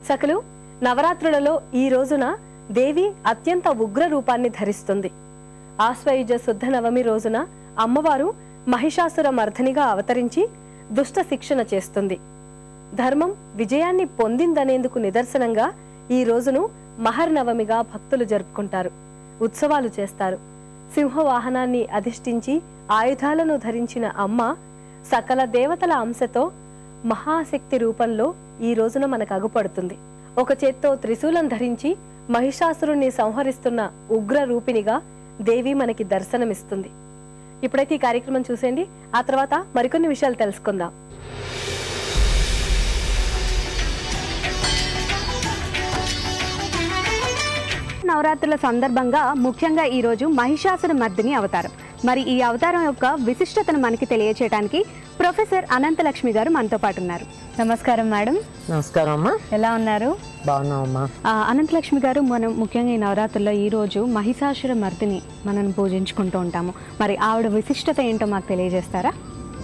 సకలు నవరాత్రులలో ఈ రోజున దేవి అత్యంత ఉగ్ర రూపాన్ని ధరిస్తుంది ఆశ్వయుజ శుద్ధ నవమి రోజున అమ్మవారు మహిషాసుర మర్ధనిగా అవతరించి దుష్ట శిక్షణ చేస్తుంది ధర్మం విజయాన్ని పొందిందనేందుకు నిదర్శనంగా ఈ రోజును మహర్నవమిగా భక్తులు జరుపుకుంటారు ఉత్సవాలు చేస్తారు సింహవాహనాన్ని అధిష్ఠించి ఆయుధాలను ధరించిన అమ్మ సకల దేవతల అంశతో మహాశక్తి రూపంలో ఈ రోజున మనకు అగుపడుతుంది ఒక చేత్తో త్రిశూలం ధరించి మహిషాసురుణ్ణి సంహరిస్తున్న ఉగ్ర రూపినిగా దేవి మనకి దర్శనమిస్తుంది ఇప్పుడైతే ఈ కార్యక్రమం చూసేయండి ఆ తర్వాత మరికొన్ని విషయాలు తెలుసుకుందాం నవరాత్రుల సందర్భంగా ముఖ్యంగా ఈరోజు మహిషాసుర మర్దిని అవతారం మరి ఈ అవతారం యొక్క విశిష్టతను మనకి తెలియచేయడానికి ప్రొఫెసర్ అనంతలక్ష్మి గారు మనతో పాటు ఉన్నారు నమస్కారం మేడం నమస్కారం అమ్మా ఎలా ఉన్నారు బాగున్నావమ్మా ఆ, అనంతలక్ష్మి గారు మనం ముఖ్యంగా ఈ నవరాత్రుల్లో ఈ రోజు మహిషాసుర మర్దిని మనం పూజించుకుంటూ ఉంటాము మరి ఆవిడ విశిష్టత ఏంటో మాకు తెలియజేస్తారా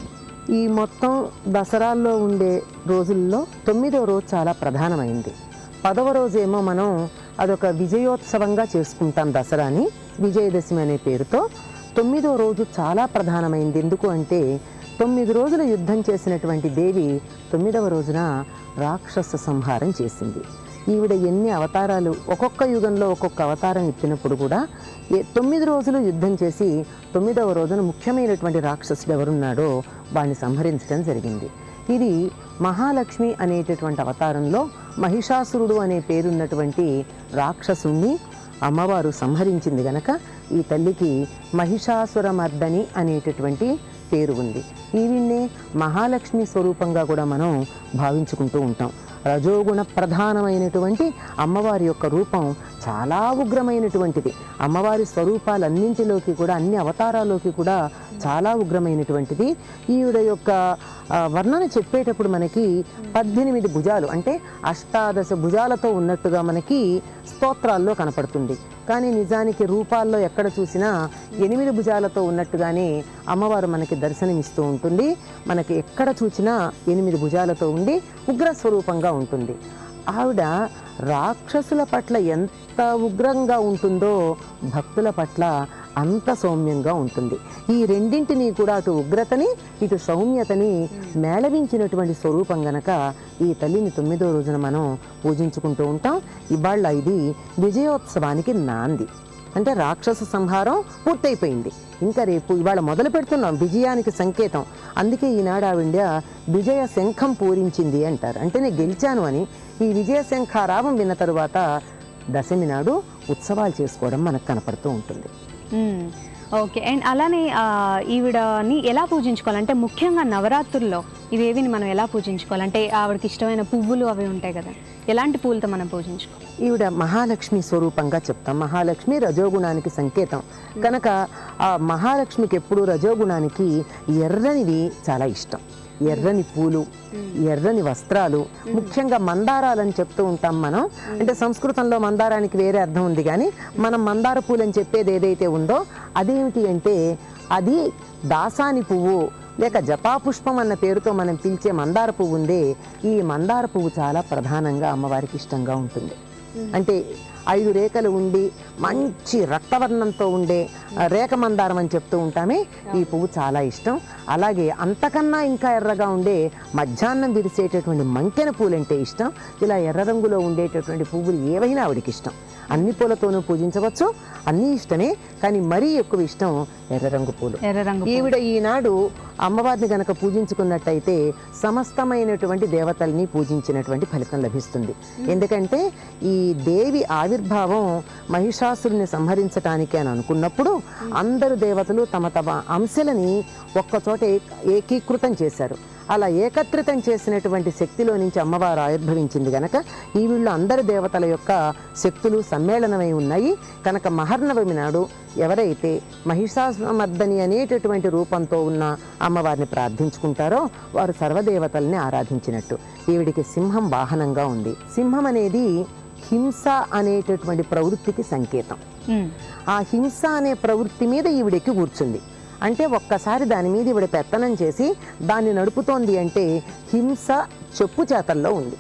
ఈ మొత్తం దసరాల్లో ఉండే రోజుల్లో తొమ్మిదో రోజు చాలా ప్రధానమైంది పదవ రోజేమో మనం అదొక విజయోత్సవంగా చేసుకుంటాం దసరాని విజయదశమి అనే పేరుతో తొమ్మిదో రోజు చాలా ప్రధానమైంది ఎందుకు అంటే తొమ్మిది రోజులు యుద్ధం చేసినటువంటి దేవి తొమ్మిదవ రోజున రాక్షస సంహారం చేసింది ఈవిడ ఎన్ని అవతారాలు ఒక్కొక్క యుగంలో ఒక్కొక్క అవతారం ఎత్తినప్పుడు కూడా ఏ తొమ్మిది రోజులు యుద్ధం చేసి తొమ్మిదవ రోజున ముఖ్యమైనటువంటి రాక్షసుడు ఎవరున్నాడో వాడిని సంహరించడం జరిగింది ఇది మహాలక్ష్మి అనేటటువంటి అవతారంలో మహిషాసురుడు అనే పేరున్నటువంటి రాక్షసుణ్ణి అమ్మవారు సంహరించింది గనక ఈ తల్లికి మహిషాసురమర్దని అనేటటువంటి పేరు ఉంది ఈవిన్నే మహాలక్ష్మి స్వరూపంగా కూడా మనం భావించుకుంటూ ఉంటాం రజోగుణ ప్రధానమైనటువంటి అమ్మవారి యొక్క రూపం చాలా ఉగ్రమైనటువంటిది అమ్మవారి స్వరూపాలన్నింటిలోకి కూడా అన్ని అవతారాల్లోకి కూడా చాలా ఉగ్రమైనటువంటిది ఈవిడ యొక్క ఆ, వర్ణన చెప్పేటప్పుడు మనకి పద్దెనిమిది భుజాలు అంటే అష్టాదశ భుజాలతో ఉన్నట్టుగా మనకి స్తోత్రాల్లో కనపడుతుంది కానీ నిజానికి రూపాల్లో ఎక్కడ చూసినా ఎనిమిది భుజాలతో ఉన్నట్టుగానే అమ్మవారు మనకి దర్శనమిస్తూ ఉంటుంది మనకి ఎక్కడ చూసినా ఎనిమిది భుజాలతో ఉండి ఉగ్ర స్వరూపంగా ఉంటుంది ఆవిడ రాక్షసుల పట్ల ఎంత ఉగ్రంగా ఉంటుందో భక్తుల పట్ల అంత సౌమ్యంగా ఉంటుంది ఈ రెండింటినీ కూడా అటు ఉగ్రతని ఇటు సౌమ్యతని మేళవించినటువంటి స్వరూపం గనక ఈ తల్లిని తొమ్మిదో రోజున మనం పూజించుకుంటూ ఉంటాం ఇవాళ ఇది విజయోత్సవానికి నాంది అంటే రాక్షస సంహారం పూర్తయిపోయింది ఇంకా రేపు ఇవాళ మొదలు పెడుతున్నాం విజయానికి సంకేతం అందుకే ఈనాడు ఆవిడ విజయ శంఖం పూరించింది అంటారు అంటే నేను గెలిచాను అని ఈ విజయ శంఖారావం విన్న తరువాత దశమి నాడు ఉత్సవాలు చేసుకోవడం మనకు కనపడుతూ ఉంటుంది మ్మ్. ఓకే అండ్ అలానే ఆ, ఈవిడని ఎలా పూజించుకోవాలి అంటే ముఖ్యంగా నవరాత్రుల్లో ఈ దేవిని మనం ఎలా పూజించుకోవాలి అంటే ఆవిడకి ఇష్టమైన పువ్వులు అవి ఉంటాయి కదా ఎలాంటి పూలతో మనం పూజించుకోవాలి ఈవిడ మహాలక్ష్మి స్వరూపంగా చెప్తాం మహాలక్ష్మి రజోగుణానికి సంకేతం కనుక ఆ మహాలక్ష్మికి ఎప్పుడు రజోగుణానికి ఎర్రనివి చాలా ఇష్టం ఎర్రని పూలు ఎర్రని వస్త్రాలు ముఖ్యంగా మందారాలని చెప్తూ ఉంటాం మనం అంటే సంస్కృతంలో మందారానికి వేరే అర్థం ఉంది కానీ మనం మందార పూలు అని చెప్పేది ఏదైతే ఉందో అదేమిటి అంటే అది దాసాని పువ్వు లేక జపాపుష్పం అన్న పేరుతో మనం పిలిచే మందార పువ్వు ఉందే ఈ మందార పువ్వు చాలా ప్రధానంగా అమ్మవారికి ఇష్టంగా ఉంటుంది అంటే ఐదు రేఖలు ఉండి మంచి రక్తవర్ణంతో ఉండే ఆ, రేఖ మందారం అని చెప్తూ ఉంటామే ఈ పువ్వు చాలా ఇష్టం అలాగే అంతకన్నా ఇంకా ఎర్రగా ఉండే మధ్యాహ్నం విరిసేటటువంటి మంకెన పూలు అంటే ఇష్టం ఇలా ఎర్ర రంగులో ఉండేటటువంటి పువ్వులు ఏవైనా ఆవిడకి ఇష్టం అన్ని పూలతోనూ పూజించవచ్చు అన్నీ ఇష్టమే కానీ మరీ ఎక్కువ ఇష్టం ఎర్ర రంగు పూలు ఎర్ర రంగు ఈవిడ ఈనాడు అమ్మవారిని గనక పూజించుకున్నట్టయితే సమస్తమైనటువంటి దేవతల్ని పూజించినటువంటి ఫలితం లభిస్తుంది ఎందుకంటే ఈ దేవి ఆవిర్భావం మహిషాసురుని సంహరించటానికి అని అనుకున్నప్పుడు అందరు దేవతలు తమ తమ అంశలని ఒక్కచోట ఏక- ఏకీకృతం చేశారు అలా ఏకత్రితం చేసినటువంటి శక్తిలో నుంచి అమ్మవారు ఆవిర్భవించింది గనక ఈ వీళ్ళు అందరి దేవతల యొక్క శక్తులు సమ్మేళనమై ఉన్నాయి కనుక మహర్నవమి నాడు ఎవరైతే మహిషాసుమర్దని అనేటటువంటి రూపంతో ఉన్న అమ్మవారిని ప్రార్థించుకుంటారో వారు సర్వదేవతల్ని ఆరాధించినట్టు ఈవిడికి సింహం వాహనంగా ఉంది సింహం అనేది హింస అనేటటువంటి ప్రవృత్తికి సంకేతం మ్మ్. ఆ హింస అనే ప్రవృత్తి మీద ఈవిడెక్కి కూర్చుంది అంటే ఒక్కసారి దాని మీద ఈవిడ పెత్తనం చేసి దాన్ని నడుపుతోంది అంటే హింస చెప్పు చేతల్లో ఉంది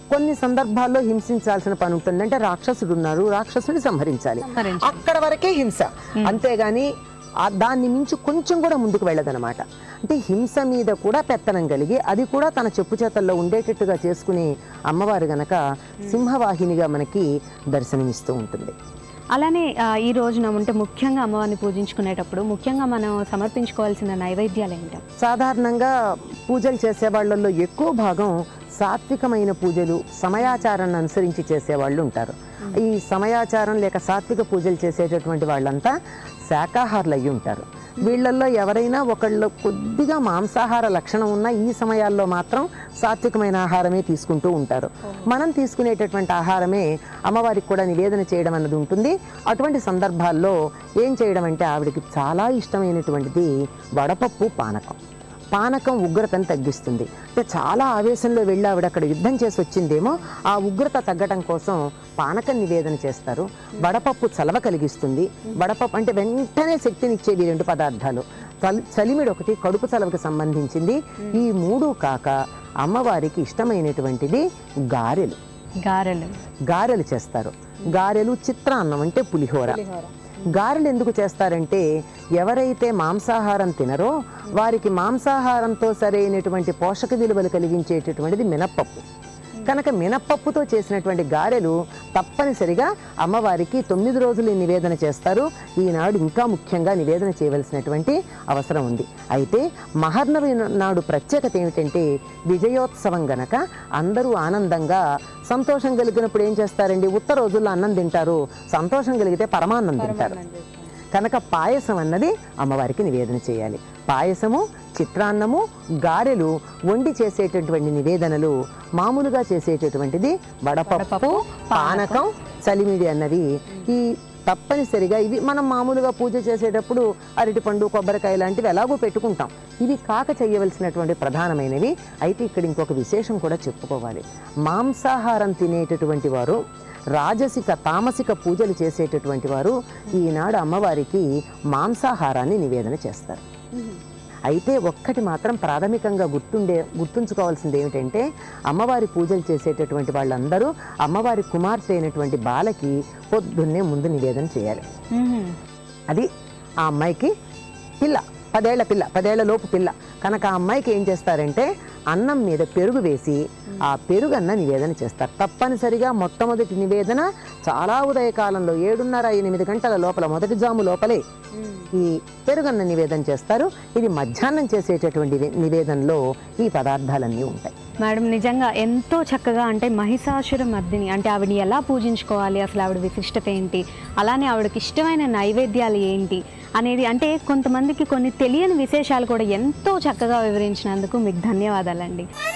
కొన్ని సందర్భాల్లో హింసించాల్సిన పని ఉంటుంది అంటే రాక్షసుడు ఉన్నారు రాక్షసుని సంహరించాలి సంహరించాలి. అక్కడ వరకే హింస అంతేగాని ఆ దాన్ని మించి కొంచెం కూడా ముందుకు వెళ్ళదనమాట అంటే హింస మీద కూడా పెత్తనం కలిగి అది కూడా తన చెప్పు చేతల్లో ఉండేటట్టుగా చేసుకునే అమ్మవారు గనక సింహవాహినిగా మనకి దర్శనమిస్తూ ఉంటుంది అలానే ఆ, ఈ రోజున ఉంటే ముఖ్యంగా అమ్మవారిని పూజించుకునేటప్పుడు ముఖ్యంగా మనం సమర్పించుకోవాల్సిన నైవేద్యాలు ఏంటో సాధారణంగా పూజలు చేసే వాళ్ళల్లో ఎక్కువ భాగం సాత్వికమైన పూజలు సమయాచారాన్ని అనుసరించి చేసేవాళ్ళు ఉంటారు ఈ సమయాచారం లేక సాత్విక పూజలు చేసేటటువంటి వాళ్ళంతా శాకాహారులు అయ్యి ఉంటారు వీళ్ళల్లో ఎవరైనా ఒకళ్ళు కొద్దిగా మాంసాహార లక్షణం ఉన్న ఈ సమయాల్లో మాత్రం సాత్వికమైన ఆహారమే తీసుకుంటూ ఉంటారు మనం తీసుకునేటటువంటి ఆహారమే అమ్మవారికి కూడా నివేదన చేయడం అన్నది ఉంటుంది అటువంటి సందర్భాల్లో ఏం చేయడం అంటే ఆవిడకి చాలా ఇష్టమైనటువంటిది వడపప్పు పానకం పానకం ఉగ్రతను తగ్గిస్తుంది అంటే చాలా ఆవేశంలో వెళ్ళి ఆవిడ అక్కడ యుద్ధం చేసి వచ్చిందేమో ఆ ఉగ్రత తగ్గటం కోసం పానకం నివేదన చేస్తారు వడపప్పు చలవ కలిగిస్తుంది వడపప్పు అంటే వెంటనే శక్తినిచ్చేవి రెండు పదార్థాలు చలి చలిమిడి ఒకటి కడుపు చలవకి సంబంధించింది ఈ మూడు కాక అమ్మవారికి ఇష్టమైనటువంటిది గారెలు గారెలు గారెలు చేస్తారు గారెలు చిత్రాన్నం అంటే పులిహోర గారెలు ఎందుకు చేస్తారంటే ఎవరైతే మాంసాహారం తినరో వారికి మాంసాహారంతో సరైనటువంటి పోషక విలువలు కలిగించేటటువంటిది మినప్పప్పు కనుక మినప్పప్పుతో చేసినటువంటి గారెలు తప్పనిసరిగా అమ్మవారికి తొమ్మిది రోజులు ఈ నివేదన చేస్తారు ఈనాడు ఇంకా ముఖ్యంగా నివేదన చేయవలసినటువంటి అవసరం ఉంది అయితే మహర్నవి నాడు ప్రత్యేకత ఏమిటంటే విజయోత్సవం గనక అందరూ ఆనందంగా సంతోషం కలిగినప్పుడు ఏం చేస్తారండి ఉత్త రోజుల్లో అన్నం తింటారు సంతోషం కలిగితే పరమాన్నం తింటారు కనుక పాయసం అన్నది అమ్మవారికి నివేదన చేయాలి పాయసము చిత్రాన్నము గారెలు వండి చేసేటటువంటి నివేదనలు మామూలుగా చేసేటటువంటిది వడపప్పు పానకం చలిమిడి అన్నవి ఈ తప్పనిసరిగా ఇవి మనం మామూలుగా పూజ చేసేటప్పుడు అరటిపండు కొబ్బరికాయ లాంటివి ఎలాగో పెట్టుకుంటాం ఇవి కాక చేయవలసినటువంటి ప్రధానమైనవి అయితే ఇక్కడ ఇంకొక విశేషం కూడా చెప్పుకోవాలి మాంసాహారం తినేటటువంటి వారు రాజసిక తామసిక పూజలు చేసేటటువంటి వారు ఈనాడు అమ్మవారికి మాంసాహారాన్ని నివేదన చేస్తారు అయితే ఒక్కటి మాత్రం ప్రాథమికంగా గుర్తుండే గుర్తుంచుకోవాల్సింది ఏమిటంటే అమ్మవారి పూజలు చేసేటటువంటి వాళ్ళందరూ అమ్మవారి కుమార్తె అయినటువంటి బాలకి పొద్దున్నే ముందు నివేదన చేయాలి అది ఆ అమ్మాయికి పిల్ల పదేళ్ల పిల్ల పదేళ్ల లోపు పిల్ల కనుక ఆ అమ్మాయికి ఏం చేస్తారంటే అన్నం మీద పెరుగు వేసి ఆ పెరుగన్న నివేదన చేస్తారు తప్పనిసరిగా మొట్టమొదటి నివేదన చాలా ఉదయకాలంలో ఏడున్నర ఎనిమిది గంటల లోపల మొదటి జాము లోపలే ఈ పెరుగన్న నివేదన చేస్తారు ఇది మధ్యాహ్నం చేసేటటువంటి ని- నివేదనలో ఈ పదార్థాలన్నీ ఉంటాయి మేడం నిజంగా ఎంతో చక్కగా అంటే మహిషాసుర మర్దిని అంటే ఆవిడని ఎలా పూజించుకోవాలి అసలు ఆవిడ విశిష్టత ఏంటి అలానే ఆవిడకి ఇష్టమైన నైవేద్యాలు ఏంటి అనేది అంటే కొంతమందికి కొన్ని తెలియని విశేషాలు కూడా ఎంతో చక్కగా వివరించినందుకు మీకు ధన్యవాదాలండి